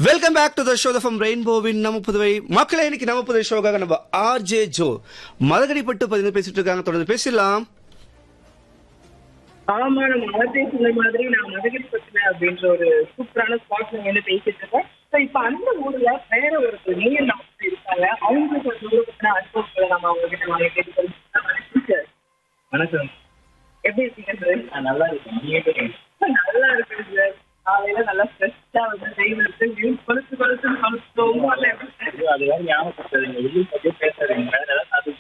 Welcome back to the show from ரெயின்போவின் நம்ம புதுவை மக்களே இன்னைக்கு நம்ம புதுவை ஷோக்காக நம்ம ஆர்ஜே ஜோ மதகடிப்பட்டு பதினு பேசிட்டு இருக்காங்க தொடர்ந்து பேசலாம் ஆமா நம்ம மதத்தை சொன்ன மாதிரி நான் மதகிரி பத்தின அப்படின்ற ஒரு சூப்பரான ஸ்பாட் வந்து பேசிட்டு இருக்கோம் ஸோ இப்போ அந்த ஊர்ல வேற ஒரு நீர் டாக்டர் இருக்காங்க அவங்களுக்கு ஒரு ஊரை பத்தின அனுபவங்களை நம்ம அவங்க கிட்ட நாங்க கேட்டு தெரிஞ்சுக்கலாம் சார் வணக்கம் எப்படி இருக்கீங்க சார் நான் நல்லா இருக்கேன் நீங்க எப்படி இருக்கீங்க? நல்லா இருக்கு சார் காலையில நல்லா ஃப்ரெஷ்ஷா வந்து வெயில் இருக்கு வெயில் கொலுசு கொலுசுன்னு கொலுசு ரொம்ப நல்லா இருக்கு சார் ஐயோ, அது வேற ஞாபகப்படுத்தாதீங்க வெளியே பத்தி பேசாதீங்க வேற ஏதாவது அது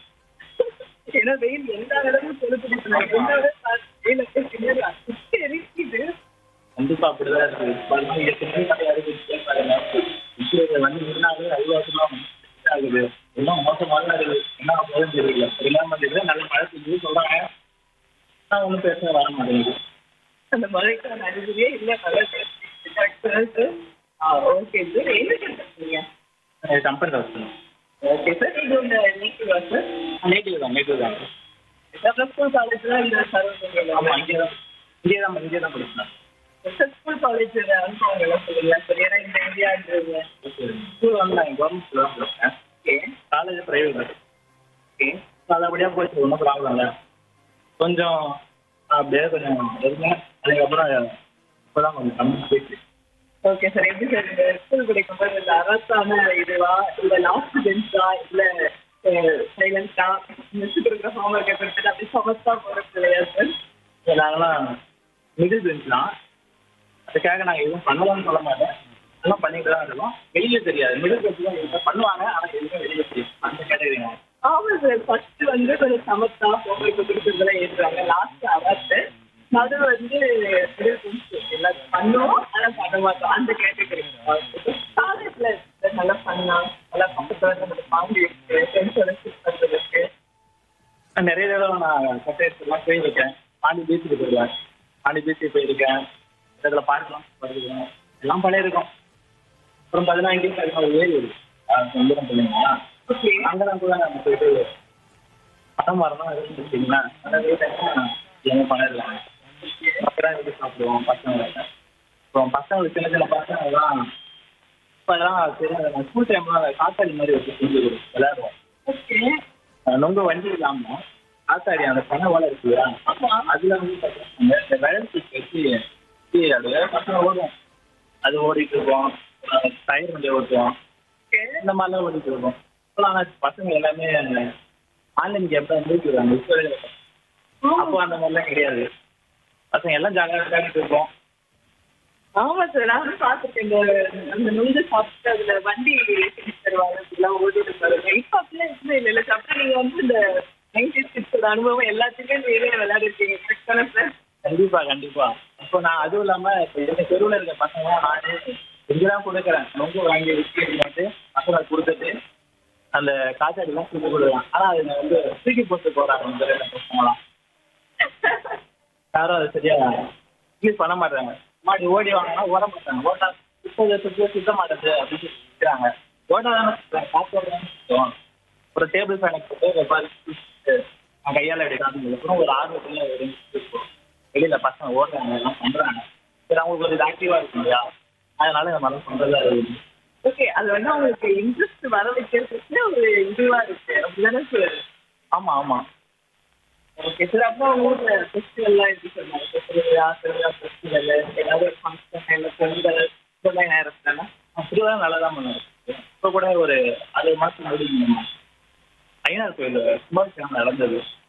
ஏன்னா வெயில் எல்லா இடமும் கொலுசு எல்லா வெயில் அப்படியே பின்னாடி சுத்தி எரிக்குது கண்டிப்பா அப்படிதான் இருக்கு பாருங்க ஏற்கனவே நிறைய அறிவிச்சு பாருங்க இப்போ வந்து இருந்தாலே அழுவாசமா ஆகுது எல்லாம் மோசமாக இருக்குது என்ன ஆகுதுன்னு தெரியல இல்லாம தெரியல நல்ல மழை பெய்யுது சொல்றாங்க நான் ஒன்றும் பேச வர மாட்டேங்குது அந்த மழைக்கான அறிகுறியே இல்ல நல்லா பேசுறீங்க ஓகே சார் என்ன கேட்டீங்க கம்பெனி தான் ஓகே சார் இது உங்க நீக்கிவா சார் நேட்டிவ் தான் நேட்டிவ் தான் ஸ்கூல் காலேஜ்ல இந்த சர்வ் ஆமா இங்கே தான் இங்கே தான் இங்கே தான் படிச்சேன் ஸ்கூல் காலேஜ் அனுபவங்கள் எல்லாம் சொல்லுங்க சார் ஏன்னா இந்த இந்தியான்றது ஸ்கூல் வந்து நான் கவர்மெண்ட் ஸ்கூல் தான் படிச்சேன் ஓகே காலேஜ் பிரைவேட் ஓகே நல்லபடியாக போச்சு ஒன்றும் ப்ராப்ளம் இல்லை கொஞ்சம் அப்படியே கொஞ்சம் இருந்தேன் அதுக்கப்புறம் இப்போதான் கொஞ்சம் கம்மி போயிடுச்சு ஓகே சார் எப்படி சார் இந்த ஸ்கூல் படிக்கும்போது இந்த அரசான இதுவா இல்ல லாஸ்ட் பெஞ்சா இல்ல சைலண்டா மிஸ் கொடுக்குற ஹோம்ஒர்க் கொடுத்துட்டு அப்படி சமத்தா போறது இல்லையா சார் நாங்களாம் மிடில் பெஞ்ச் தான் அதுக்காக நாங்கள் எதுவும் பண்ணலாம்னு சொல்ல மாட்டேன் எல்லாம் பண்ணிட்டு தான் இருக்கோம் வெளியே தெரியாது மிடில் பெஞ்ச் தான் எதுவும் பண்ணுவாங்க ஆனால் எதுவும் வெளியே தெரியும் அந்த கேட்டகரி நான் ஆமா சார் ஃபர்ஸ்ட் வந்து கொஞ்சம் சமத்தா ஹோம்ஒர்க் கொடுக்குறதுலாம் ஏற்றுவாங்க லாஸ்ட் அவர்த்து அது வந்து middle bench. எல்லாம் பண்ணுவோம் ஆனா பண்ண மாட்டோம் அந்த கேட்டகரி காலேஜ்ல நல்லா பண்ணா நல்லா பக்கத்துல நம்ம வாங்கி இருக்கு ஃப்ரெண்ட்ஸோட ஷூட் பண்றதுக்கு நான் நிறைய தடவை நான் கட்டெல்லாம் போயிருக்கேன் பாண்டி பீச்சுக்கு போயிருக்கேன் பாண்டி பீச்சுக்கு போயிருக்கேன் இதில் பார்க்கலாம் போயிருக்கேன் எல்லாம் பண்ணியிருக்கோம் அப்புறம் பதினாஞ்சு பதினாலு ஏரி இருக்கு வந்துடும் பிள்ளைங்களா ஓகே அங்கே தான் கூட நம்ம போயிட்டு பணம் மரம் இருந்துச்சிங்கன்னா அந்த வீட்டில் எங்கள் பண்ணிடலாம் அப்புறம் வீட்டு சாப்பிடுவோம் பசங்க அப்புறம் பசங்களுக்கு சின்ன சின்ன பசங்கள்லாம் இப்போதான் சரி ஸ்கூல் டைம்லாம் காத்தாடி மாதிரி வச்சு செஞ்சு கொடுக்கும் விளையாடுவோம் ஓகே நொங்க வண்டி இல்லாம காத்தாடி அந்த பனை ஓலை இருக்கு இல்லையா அதுல வந்து பாத்தீங்கன்னா இந்த விரல் தூக்கி வச்சு வச்சு அது பசங்க ஓடும் அது ஓடிட்டு இருக்கோம் அஹ் டயர் வண்டி ஓட்டுவோம் இந்த மாதிரிலாம் ஓடிட்டு இருக்கோம் இப்போலாம் ஆனா பசங்க எல்லாமே ஆன்லைன் கேம் தான் முடிக்கிறாங்க இப்போ அப்போ அந்த மாதிரிலாம் கிடையாது பசங்க எல்லாம் ஜாலியாக விளையாடிட்டு இருக்கோம் ஆமா சார் நானும் பார்த்துருக்கேன் இந்த அந்த நுங்கு சாப்பிட்டு அதுல வண்டி செஞ்சு தருவாங்க இதெல்லாம் ஓடிட்டு பாருங்க இப்ப அப்படிலாம் எதுவுமே இல்லை இல்லை அப்புறம் நீங்க வந்து இந்த நைன்டி சிக்ஸோட அனுபவம் எல்லாத்துக்குமே நீங்களே விளையாடிருக்கீங்க கரெக்ட் தானே சார் கண்டிப்பா கண்டிப்பா இப்போ நான் அதுவும் இல்லாம இப்போ எங்க தெருவில் இருக்க பசங்க நானே இங்கதான் கொடுக்குறேன் நொங்கு வாங்கி விற்று பண்ணிட்டு பசங்க கொடுத்துட்டு அந்த காத்தாடிலாம் தூக்கி கொடுக்குறேன் ஆனா அதுங்க வந்து தூக்கி போட்டு போறாங்க இந்த ரெண்டு பசங்களாம் யாரும் அது சரியா யூஸ் பண்ண மாட்டாங்க மாடி ஓடி வாங்கினா ஓட மாட்டாங்க ஓட்டா இப்போ சுத்த சுத்த மாட்டேது அப்படின்னு சொல்லி விற்கிறாங்க ஓடாதானே காற்று ஓடாதானே சுத்தம் ஒரு டேபிள் ஃபேனை போட்டு பாரு நான் கையால் அப்படி காட்டுங்க அப்புறம் ஒரு ஆர்வத்தில் ஒரு இருக்கும் வெளியில பசங்க ஓடுறாங்க எல்லாம் பண்றாங்க சரி அவங்களுக்கு ஒரு இது ஆக்டிவா இருக்கும் இல்லையா அதனால இந்த மாதிரிலாம் பண்றதா இருக்குது ஓகே அது வந்து அவங்களுக்கு இன்ட்ரெஸ்ட் வர வைக்கிறதுக்கு ஒரு இதுவா இருக்கு அப்படிதானே சார் ஆமா ஆமா ஓகே சார் அப்புறம் உங்க ஊர்ல ஃபெஸ்டிவல்லாம் எப்படி சொன்னாங்க திருவிழா திருவிழா ஃபெஸ்டிவல் ஏதாவது ஒரு ஃபங்க்ஷன் இல்லை பொங்கல் இந்த மாதிரி நேரத்துல திருவிழா நல்லா தான் பண்ணுவாங்க இப்போ கூட ஒரு அறுபது மாசம் முடியும் ஐநாறு கோயில் குமாரசாமி நடந்தது